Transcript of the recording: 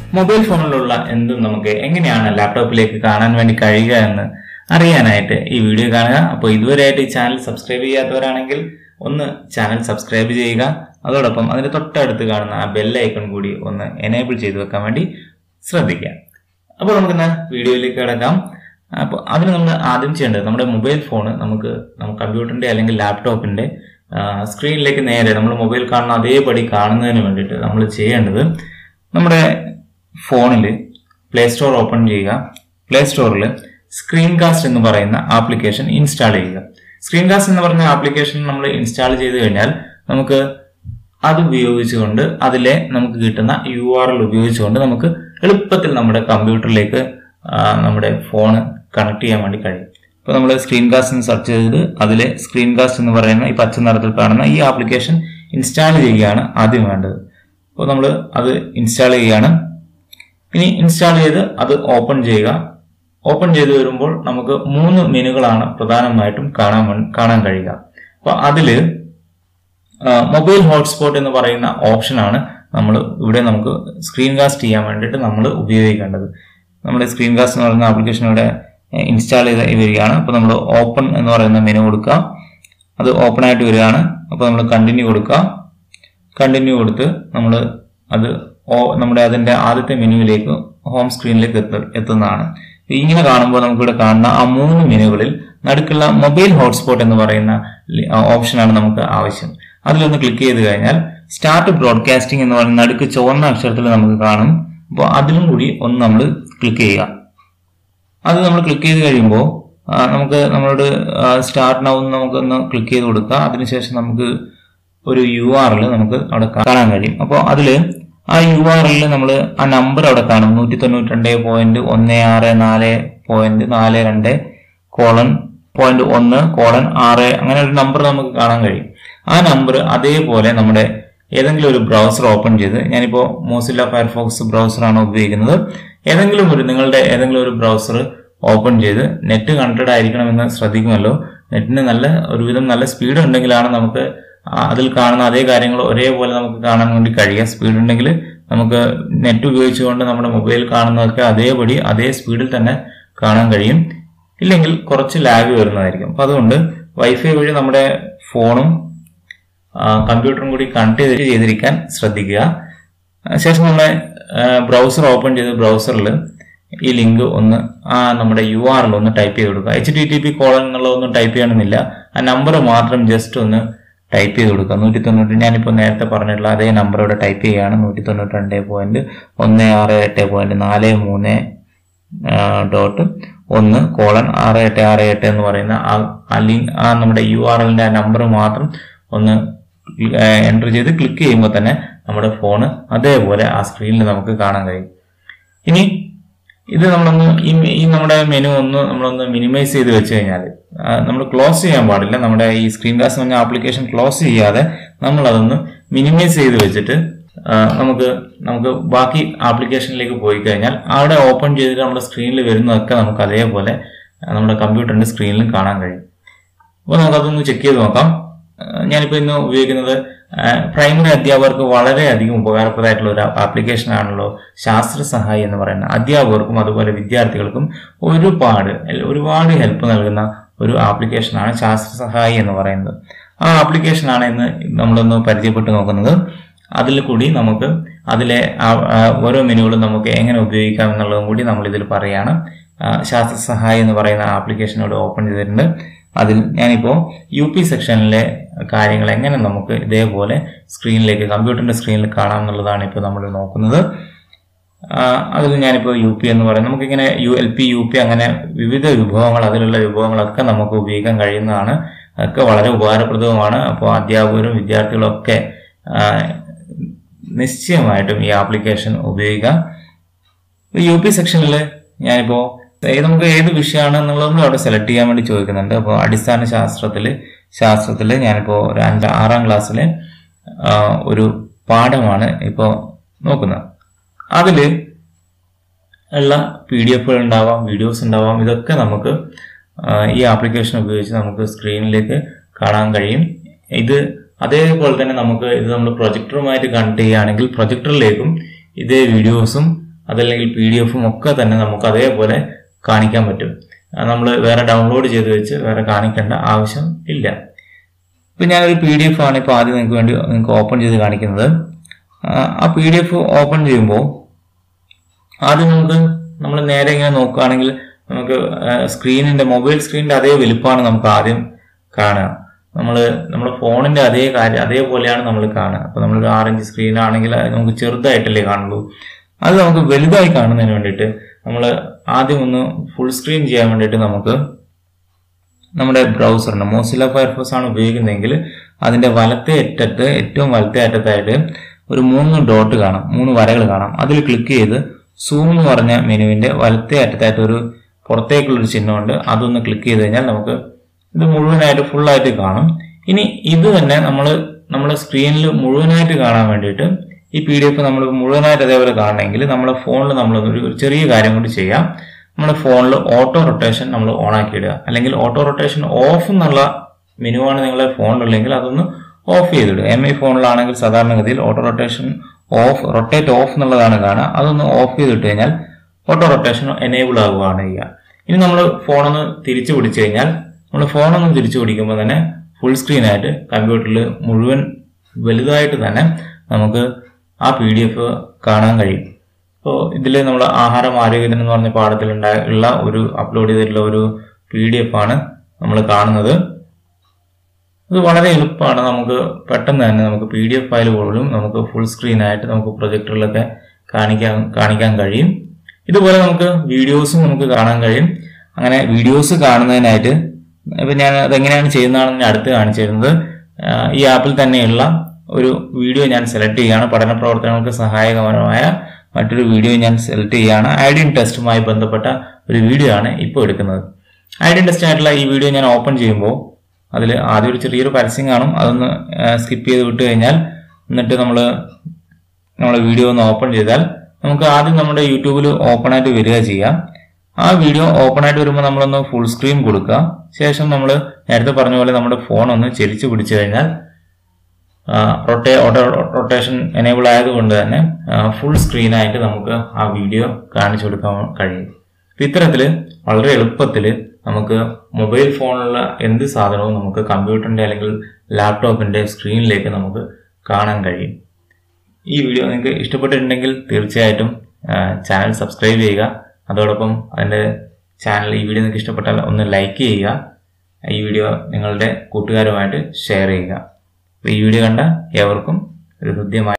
mobile ഫോണിലുള്ള എന്തും നമുക്ക് എങ്ങനെയാണ് ലാപ്ടോപ്പിലേക്ക് കാണാൻ വേണ്ടി കഴിയുക എന്ന് അറിയാനായിട്ട് ഈ വീഡിയോ കാണുക അപ്പോൾ ഇതുവരെയായിട്ട് ഈ ചാനൽ സബ്സ്ക്രൈബ് ചെയ്യാത്തവരാണെങ്കിൽ ഒന്ന് ചാനൽ സബ്സ്ക്രൈബ് ചെയ്യുക അതോടൊപ്പം അതിന് തൊട്ടടുത്ത് കാണുന്ന ആ ബെൽ ഐക്കൺ കൂടി ഒന്ന് എനേബിൾ ചെയ്ത് വെക്കാൻ വേണ്ടി ശ്രദ്ധിക്കുക അപ്പോൾ നമുക്കിന്ന് വീഡിയോയിലേക്ക് കിടക്കാം അപ്പോൾ അതിന് നമ്മൾ ആദ്യം ചെയ്യേണ്ടത് നമ്മുടെ മൊബൈൽ ഫോൺ നമുക്ക് നമുക്ക് കമ്പ്യൂട്ടറിന്റെ അല്ലെങ്കിൽ ലാപ്ടോപ്പിന്റെ സ്ക്രീനിലേക്ക് നേരെ നമ്മൾ മൊബൈൽ കാണുന്ന അതേപടി കാണുന്നതിന് വേണ്ടിയിട്ട് നമ്മൾ ചെയ്യേണ്ടത് നമ്മുടെ ഫോണിൽ പ്ലേ സ്റ്റോർ ഓപ്പൺ ചെയ്യുക പ്ലേ സ്റ്റോറിൽ സ്ക്രീൻ കാസ്റ്റ് എന്ന് പറയുന്ന ആപ്ലിക്കേഷൻ ഇൻസ്റ്റാൾ ചെയ്യുക സ്ക്രീൻ കാസ്റ്റ് എന്ന് പറഞ്ഞ ആപ്ലിക്കേഷൻ നമ്മൾ ഇൻസ്റ്റാൾ ചെയ്ത് കഴിഞ്ഞാൽ നമുക്ക് അത് ഉപയോഗിച്ചുകൊണ്ട് അതിലെ നമുക്ക് കിട്ടുന്ന യു ആർ എൽ ഉപയോഗിച്ചുകൊണ്ട് നമുക്ക് എളുപ്പത്തിൽ നമ്മുടെ കമ്പ്യൂട്ടറിലേക്ക് ആ, നമ്മുടെ ഫോണ് കണക്ട് ചെയ്യാൻ വേണ്ടി കഴിയും ഇപ്പോൾ നമ്മൾ സ്ക്രീൻ കാസ്റ്റ് എന്ന് സെർച്ച് ചെയ്ത് അതിലെ സ്ക്രീൻ കാസ്റ്റ് എന്ന് പറയുന്ന ഈ പച്ച നിറത്തിൽ കാണുന്ന ഈ ആപ്ലിക്കേഷൻ ഇൻസ്റ്റാൾ ചെയ്യുകയാണ് ആദ്യം വേണ്ടത് അപ്പോൾ നമ്മൾ അത് ഇൻസ്റ്റാൾ ചെയ്യുകയാണ് ഇനി ഇൻസ്റ്റാൾ ചെയ്ത് അത് ഓപ്പൺ ചെയ്യുക ഓപ്പൺ ചെയ്ത് വരുമ്പോൾ നമുക്ക് മൂന്ന് മെനുകളാണ് പ്രധാനമായിട്ടും കാണാൻ വേ- കാണാൻ കഴിയുക അപ്പോൾ അതിൽ മൊബൈൽ ഹോട്ട്സ്പോട്ട് എന്ന് പറയുന്ന ഓപ്ഷനാണ് നമ്മൾ ഇവിടെ നമുക്ക് സ്ക്രീൻ കാസ്റ്റ് ചെയ്യാൻ വേണ്ടിയിട്ട് നമ്മൾ ഉപയോഗിക്കേണ്ടത് നമ്മുടെ സ്ക്രീൻ കാസ്റ്റ് എന്ന് പറയുന്ന ആപ്ലിക്കേഷൻ ഇവിടെ ഇൻസ്റ്റാൾ ചെയ്ത് വരികയാണ് അപ്പോൾ നമ്മൾ ഓപ്പൺ എന്ന് പറയുന്ന മെനു കൊടുക്കുക അത് ഓപ്പൺ ആയിട്ട് വരികയാണ് അപ്പോൾ നമ്മൾ കണ്ടിന്യൂ കൊടുക്കുക കണ്ടിന്യൂ കൊടുത്ത് നമ്മൾ അത് ഓ- നമ്മുടെ അതിന്റെ ആദ്യത്തെ മെനുവിലേക്ക് ഹോം സ്ക്രീനിലേക്ക് എത്ത എത്തുന്നതാണ് ഇങ്ങനെ കാണുമ്പോൾ നമുക്കിവിടെ കാണുന്ന ആ മൂന്ന് മെനുകളിൽ നടുക്കുള്ള മൊബൈൽ ഹോട്ട്സ്പോട്ട് എന്ന് പറയുന്ന ലി- ആ ഓപ്ഷനാണ് നമുക്ക് ആവശ്യം അതിലൊന്ന് ക്ലിക്ക് ചെയ്ത് കഴിഞ്ഞാൽ സ്റ്റാർട്ട് ബ്രോഡ്കാസ്റ്റിംഗ് എന്ന് പറയുന്ന നടുക്ക് ചുവന്ന അക്ഷരത്തിൽ നമുക്ക് കാണും അപ്പോൾ അതിലും കൂടി ഒന്ന് നമ്മൾ ക്ലിക്ക് ചെയ്യുക അത് നമ്മൾ ക്ലിക്ക് ചെയ്ത് കഴിയുമ്പോൾ ആ, നമുക്ക് നമ്മളോട് സ്റ്റാർട്ട് നൗ നമുക്കൊന്ന് ക്ലിക്ക് ചെയ്ത് കൊടുക്കുക അതിനുശേഷം നമുക്ക് ഒരു യു ആർ എൽ നമുക്ക് അവിടെ കാണാൻ കഴിയും അപ്പോൾ അതിൽ ആ യു ആർ എല്ലിൽ നമ്മൾ ആ നമ്പർ അവിടെ കാണും നൂറ്റി തൊണ്ണൂറ്റി രണ്ട് പോയിന്റ് ഒന്ന് ആറ് നാല് പോയിന്റ് നാല് രണ്ട് കോളൻ പോയിന്റ് ഒന്ന് കോളൻ ആറ് അങ്ങനെ ഒരു നമ്പർ നമുക്ക് കാണാൻ കഴിയും ആ നമ്പർ അതേപോലെ നമ്മുടെ ഏതെങ്കിലും ഒരു ബ്രൗസർ ഓപ്പൺ ചെയ്ത് ഞാനിപ്പോൾ മോസില്ല ഫയർഫോക്സ് ബ്രൗസറാണ് ഉപയോഗിക്കുന്നത് ഏതെങ്കിലും ഒരു നിങ്ങളുടെ ഏതെങ്കിലും ഒരു ബ്രൗസർ ഓപ്പൺ ചെയ്ത് നെറ്റ് കണക്റ്റഡ് ആയിരിക്കണമെന്ന് ശ്രദ്ധിക്കുമല്ലോ നെറ്റിന് നല്ല ഒരുവിധം നല്ല സ്പീഡ് ഉണ്ടെങ്കിലാണ് നമുക്ക് ആ അതിൽ കാണുന്ന അതേ കാര്യങ്ങൾ ഒരേപോലെ നമുക്ക് കാണാൻ വേണ്ടി കഴിയുക സ്പീഡ് ഉണ്ടെങ്കിൽ നമുക്ക് നെറ്റ് ഉപയോഗിച്ചുകൊണ്ട് നമ്മുടെ മൊബൈൽ കാണുന്നതൊക്കെ അതേപടി അതേ സ്പീഡിൽ തന്നെ കാണാൻ കഴിയും ഇല്ലെങ്കിൽ കുറച്ച് ലാഗ് വരുന്നതായിരിക്കും അപ്പൊ അതുകൊണ്ട് വൈഫൈ വഴി നമ്മുടെ ഫോണും ആ, കമ്പ്യൂട്ടറും കൂടി കണക്ട് ചെയ്ത് ചെയ്തിരിക്കാൻ ശ്രദ്ധിക്കുക ആ, ശേഷം നമ്മളെ ബ്രൗസർ ഓപ്പൺ ചെയ്ത് ബ്രൗസറിൽ ഈ ലിങ്ക് ഒന്ന് ആ നമ്മുടെ യു ആർ എൽ ഒന്ന് ടൈപ്പ് ചെയ്ത് കൊടുക്കുക H T T P colon എന്നുള്ളതൊന്നും ടൈപ്പ് ചെയ്യണമെന്നില്ല ആ നമ്പർ മാത്രം ജസ്റ്റ് ഒന്ന് ടൈപ്പ് ചെയ്ത് കൊടുക്കുക നൂറ്റി തൊണ്ണൂറ്റി ഞാനിപ്പോൾ നേരത്തെ പറഞ്ഞിട്ടുള്ള അതേ നമ്പർ ഇവിടെ ടൈപ്പ് ചെയ്യുകയാണ് നൂറ്റി തൊണ്ണൂറ്റി രണ്ട് പോയിന്റ് ഒന്ന് ആറ് എട്ട് പോയിന്റ് നാല് മൂന്ന് ഡോട്ട് ഒന്ന് കോളൻ ആറ് എട്ട് ആറ് എട്ട് എന്ന് പറയുന്ന ആ ആ ലിങ്ക് ആ നമ്മുടെ യു ആർ എല്ലിന്റെ ആ നമ്പർ മാത്രം ഒന്ന് എൻ്റർ ചെയ്ത് ക്ലിക്ക് ചെയ്യുമ്പോൾ തന്നെ നമ്മുടെ ഫോണ് അതേപോലെ ആ സ്ക്രീനിൽ നമുക്ക് കാണാൻ കഴിയും ഇനി ഇത് നമ്മളൊന്ന് ഈ ഈ നമ്മുടെ മെനു ഒന്ന് നമ്മളൊന്ന് മിനിമൈസ് ചെയ്ത് വെച്ച് കഴിഞ്ഞാൽ നമ്മൾ ക്ലോസ് ചെയ്യാൻ പാടില്ല നമ്മുടെ ഈ സ്ക്രീൻ കാസ്റ്റ് പറഞ്ഞ ആപ്ലിക്കേഷൻ ക്ലോസ് ചെയ്യാതെ നമ്മൾ അതൊന്ന് മിനിമൈസ് ചെയ്ത് വെച്ചിട്ട് ആ, നമുക്ക് നമുക്ക് ബാക്കി ആപ്ലിക്കേഷനിലേക്ക് പോയി കഴിഞ്ഞാൽ അവിടെ ഓപ്പൺ ചെയ്തിട്ട് നമ്മുടെ സ്ക്രീനിൽ വരുന്നതൊക്കെ നമുക്ക് അതേപോലെ ആ, നമ്മുടെ കമ്പ്യൂട്ടറിന്റെ സ്ക്രീനിൽ കാണാൻ കഴിയും അപ്പോൾ നമുക്കതൊന്ന് ചെക്ക് ചെയ്ത് നോക്കാം ആ, ഞാനിപ്പോൾ ഇന്ന് ഉപയോഗിക്കുന്നത് പ്രൈമറി അധ്യാപകർക്ക് വളരെയധികം ഉപകാരപ്രദമായിട്ടുള്ള ഒരു ആപ്ലിക്കേഷൻ ആണല്ലോ ശാസ്ത്ര സഹായി എന്ന് പറയുന്ന അധ്യാപകർക്കും അതുപോലെ വിദ്യാർത്ഥികൾക്കും ഒരുപാട് എൽ- ഒരുപാട് ഹെൽപ്പ് നൽകുന്ന ഒരു ആപ്ലിക്കേഷനാണ് ശാസ്ത്ര സഹായി എന്ന് പറയുന്നത് ആ ആപ്ലിക്കേഷനാണ് ഇന്ന് നമ്മളൊന്ന് പരിചയപ്പെട്ട് നോക്കുന്നത് അതിൽ കൂടി നമുക്ക് അതിലെ ആ- ആ ഓരോ മെനുകളും നമുക്ക് എങ്ങനെ ഉപയോഗിക്കാം എന്നുള്ളതും കൂടി നമ്മൾ ഇതിൽ പറയാണ് ആ, ശാസ്ത്ര സഹായി എന്ന് പറയുന്ന ആപ്ലിക്കേഷൻ ഇവിടെ ഓപ്പൺ ചെയ്തിട്ടുണ്ട് അതിൽ ഞാനിപ്പോൾ യു പി സെക്ഷനിലെ കാര്യങ്ങൾ എങ്ങനെ നമുക്ക് ഇതേപോലെ സ്ക്രീനിലേക്ക് കമ്പ്യൂട്ടറിന്റെ സ്ക്രീനിൽ കാണാം എന്നുള്ളതാണ് ഇപ്പോൾ നമ്മൾ നോക്കുന്നത് ആ, അതിൽ ഞാനിപ്പോൾ യു പി എന്ന് പറയുന്നത് നമുക്കിങ്ങനെ U L P U P അങ്ങനെ വിവിധ വിഭവങ്ങൾ അതിലുള്ള വിഭവങ്ങളൊക്കെ നമുക്ക് ഉപയോഗിക്കാൻ കഴിയുന്നതാണ് അതൊക്കെ വളരെ ഉപകാരപ്രദവുമാണ് അപ്പോൾ അധ്യാപകരും വിദ്യാർത്ഥികളും ഒക്കെ ആ, നിശ്ചയമായിട്ടും ഈ ആപ്ലിക്കേഷൻ ഉപയോഗിക്കാം യു പി സെക്ഷനിൽ ഞാനിപ്പോൾ ഏത് നമുക്ക് ഏത് വിഷയമാണ് എന്നുള്ളതും അവിടെ സെലക്ട് ചെയ്യാൻ വേണ്ടി ചോദിക്കുന്നുണ്ട് അപ്പോൾ അടിസ്ഥാന ശാസ്ത്രത്തിൽ ശാസ്ത്രത്തിൽ ഞാനിപ്പോൾ ഒരു അഞ്ച് ആറാം ക്ലാസ്സിൽ ഒരു പാഠമാണ് ഇപ്പോൾ നോക്കുന്നത് അതിൽ ഉള്ള പി ഡി എഫുകൾ ഉണ്ടാവാം വീഡിയോസ് ഉണ്ടാവാം ഇതൊക്കെ നമുക്ക് ആ, ഈ ആപ്ലിക്കേഷൻ ഉപയോഗിച്ച് നമുക്ക് സ്ക്രീനിലേക്ക് കാണാൻ കഴിയും ഇത് അതേപോലെ തന്നെ നമുക്ക് ഇത് നമ്മൾ പ്രൊജക്ടറുമായിട്ട് കണക്ട് ചെയ്യുകയാണെങ്കിൽ പ്രൊജക്ടറിലേക്കും ഇതേ വീഡിയോസും അതല്ലെങ്കിൽ പി ഡി എഫും ഒക്കെ തന്നെ നമുക്ക് അതേപോലെ കാണിക്കാൻ പറ്റും നമ്മൾ വേറെ ഡൗൺലോഡ് ചെയ്ത് വെച്ച് വേറെ കാണിക്കേണ്ട ആവശ്യം ഇല്ല ഇപ്പം ഞാനൊരു പി ഡി എഫ് ആണ് ഇപ്പോൾ ആദ്യം നിങ്ങൾക്ക് വേണ്ടി നിങ്ങൾക്ക് ഓപ്പൺ ചെയ്ത് കാണിക്കുന്നത് ആ, ആ പി ഡി എഫ് ഓപ്പൺ ചെയ്യുമ്പോൾ ആദ്യം നമുക്ക് നമ്മൾ നേരെ ഇങ്ങനെ നോക്കുകയാണെങ്കിൽ നമുക്ക് സ്ക്രീനിന്റെ മൊബൈൽ സ്ക്രീനിന്റെ അതേ വലുപ്പമാണ് നമുക്ക് ആദ്യം കാണുക നമ്മൾ നമ്മുടെ ഫോണിന്റെ അതേ കാര്യം അതേപോലെയാണ് നമ്മൾ കാണുക അപ്പൊ നമ്മൾ ആറ് ഇഞ്ച് സ്ക്രീൻ ആണെങ്കിൽ അത് നമുക്ക് ചെറുതായിട്ടല്ലേ കാണുള്ളൂ അത് നമുക്ക് വലുതായി കാണുന്നതിന് വേണ്ടിയിട്ട് നമ്മൾ ആദ്യം ഒന്ന് ഫുൾ സ്ക്രീൻ ചെയ്യാൻ വേണ്ടിയിട്ട് നമുക്ക് നമ്മുടെ ബ്രൗസറിന് മോസില ഫയർഫോക്സ് ആണ് ഉപയോഗിക്കുന്നതെങ്കിൽ അതിന്റെ വലത്തെ അറ്റത്ത് ഏറ്റവും വലത്തെ അറ്റത്തായിട്ട് ഒരു മൂന്ന് ഡോട്ട് കാണാം മൂന്ന് വരകൾ കാണാം അതിൽ ക്ലിക്ക് ചെയ്ത് സൂം എന്ന് പറഞ്ഞ മെനുവിന്റെ വലത്തെ അറ്റത്തായിട്ട് ഒരു പുറത്തേക്കുള്ള ഒരു ചിഹ്നമുണ്ട് അതൊന്ന് ക്ലിക്ക് ചെയ്ത് കഴിഞ്ഞാൽ നമുക്ക് ഇത് മുഴുവനായിട്ട് ഫുള്ളായിട്ട് കാണും ഇനി ഇത് തന്നെ നമ്മൾ നമ്മുടെ സ്ക്രീനിൽ മുഴുവനായിട്ട് കാണാൻ വേണ്ടിയിട്ട് ഈ പി ഡി എഫ് നമ്മൾ മുഴുവനായിട്ട് അതേപോലെ കാണണമെങ്കിൽ നമ്മുടെ ഫോണിൽ നമ്മൾ ഒരു ഒരു ചെറിയ കാര്യം കൂടി ചെയ്യാം നമ്മുടെ ഫോണിൽ ഓട്ടോ റൊട്ടേഷൻ നമ്മൾ ഓൺ ആക്കി ഇടുക അല്ലെങ്കിൽ ഓട്ടോ റൊട്ടേഷൻ ഓഫ് എന്നുള്ള മെനുവാണ് നിങ്ങളുടെ ഫോണിലുള്ളെങ്കിൽ അതൊന്ന് ഓഫ് ചെയ്തിടുക എം ഐ ഫോണിലാണെങ്കിൽ സാധാരണഗതിയിൽ auto rotation off rotate off എന്നുള്ളതാണ് കാണുക അതൊന്ന് ഓഫ് ചെയ്തിട്ട് കഴിഞ്ഞാൽ ഓട്ടോ റൊട്ടേഷൻ എനേബിൾ ആവുകയാണ് ചെയ്യുക ഇനി നമ്മൾ ഫോണൊന്ന് തിരിച്ചു പിടിച്ചു കഴിഞ്ഞാൽ നമ്മൾ ഫോണൊന്ന് തിരിച്ചു പിടിക്കുമ്പോൾ തന്നെ ഫുൾ സ്ക്രീൻ ആയിട്ട് കമ്പ്യൂട്ടറിൽ മുഴുവൻ വലുതായിട്ട് തന്നെ നമുക്ക് ആ പി ഡി എഫ് കാണാൻ കഴിയും ഇപ്പോൾ ഇതിൽ നമ്മൾ ആഹാരം ആരോഗ്യത്തിന് എന്ന് പറഞ്ഞ പാഠത്തിൽ ഉള്ള ഒരു അപ്ലോഡ് ചെയ്തിട്ടുള്ള ഒരു പി ഡി എഫ് ആണ് നമ്മൾ കാണുന്നത് ഇത് വളരെ എളുപ്പമാണ് നമുക്ക് പെട്ടെന്ന് തന്നെ നമുക്ക് പി ഡി എഫ് ഫയൽ പോലും നമുക്ക് ഫുൾ സ്ക്രീൻ ആയിട്ട് നമുക്ക് പ്രൊജക്ടറിലൊക്കെ കാണിക്കാൻ കാണിക്കാൻ കഴിയും ഇതുപോലെ നമുക്ക് വീഡിയോസും നമുക്ക് കാണാൻ കഴിയും അങ്ങനെ വീഡിയോസ് കാണുന്നതിനായിട്ട് ഇപ്പം ഞാൻ അതെങ്ങനെയാണ് ചെയ്യുന്നതാണെന്ന് ഞാൻ അടുത്ത് കാണിച്ചു തരുന്നത് ആ, ഈ ആപ്പിൽ തന്നെയുള്ള ഒരു വീഡിയോ ഞാൻ സെലക്ട് ചെയ്യുകയാണ് പഠന പ്രവർത്തനങ്ങൾക്ക് സഹായകരമായ മറ്റൊരു വീഡിയോ ഞാൻ സെലക്ട് ചെയ്യുകയാണ് ഐഡിയൻ ടെസ്റ്റുമായി ബന്ധപ്പെട്ട ഒരു വീഡിയോ ആണ് ഇപ്പോൾ എടുക്കുന്നത് ഐഡിയൻ ടെസ്റ്റ് ആയിട്ടുള്ള ഈ വീഡിയോ ഞാൻ ഓപ്പൺ ചെയ്യുമ്പോൾ അതിൽ ആദ്യം ഒരു ചെറിയൊരു പരസ്യം കാണും അതൊന്ന് സ്കിപ്പ് ചെയ്ത് വിട്ട് കഴിഞ്ഞാൽ എന്നിട്ട് നമ്മൾ നമ്മളെ വീഡിയോ ഒന്ന് ഓപ്പൺ ചെയ്താൽ നമുക്ക് ആദ്യം നമ്മുടെ യൂട്യൂബിൽ ഓപ്പൺ ആയിട്ട് വരിക ചെയ്യാം ആ വീഡിയോ ഓപ്പൺ ആയിട്ട് വരുമ്പോൾ നമ്മളൊന്ന് ഫുൾ സ്ക്രീൻ കൊടുക്കുക ശേഷം നമ്മൾ നേരത്തെ പറഞ്ഞ പോലെ നമ്മുടെ ഫോൺ ഒന്ന് ചെരിച്ചു പിടിച്ചു കഴിഞ്ഞാൽ റൊട്ടേ ഓട്ടോ റൊട്ടേഷൻ എനേബിൾ ആയതുകൊണ്ട് തന്നെ ഫുൾ സ്ക്രീനായിട്ട് നമുക്ക് ആ വീഡിയോ കാണിച്ചു കൊടുക്കാൻ കഴിയും അപ്പൊ ഇത്തരത്തില് വളരെ എളുപ്പത്തിൽ നമുക്ക് മൊബൈൽ ഫോണിലുള്ള എന്ത് സാധനവും നമുക്ക് കമ്പ്യൂട്ടറിന്റെ അല്ലെങ്കിൽ ലാപ്ടോപ്പിന്റെ സ്ക്രീനിലേക്ക് നമുക്ക് കാണാൻ കഴിയും ഈ വീഡിയോ നിങ്ങൾക്ക് ഇഷ്ടപ്പെട്ടിട്ടുണ്ടെങ്കിൽ തീർച്ചയായിട്ടും ചാനൽ സബ്സ്ക്രൈബ് ചെയ്യുക അതോടൊപ്പം അതിൻ്റെ ചാനൽ ഈ വീഡിയോ നിങ്ങൾക്ക് ഇഷ്ടപ്പെട്ടാൽ ഒന്ന് ലൈക്ക് ചെയ്യുക ഈ വീഡിയോ നിങ്ങളുടെ കൂട്ടുകാരുമായിട്ട് ഷെയർ ചെയ്യുക അപ്പോൾ ഈ വീഡിയോ കണ്ട ഏവർക്കും ഒരു ഹൃദ്യമായ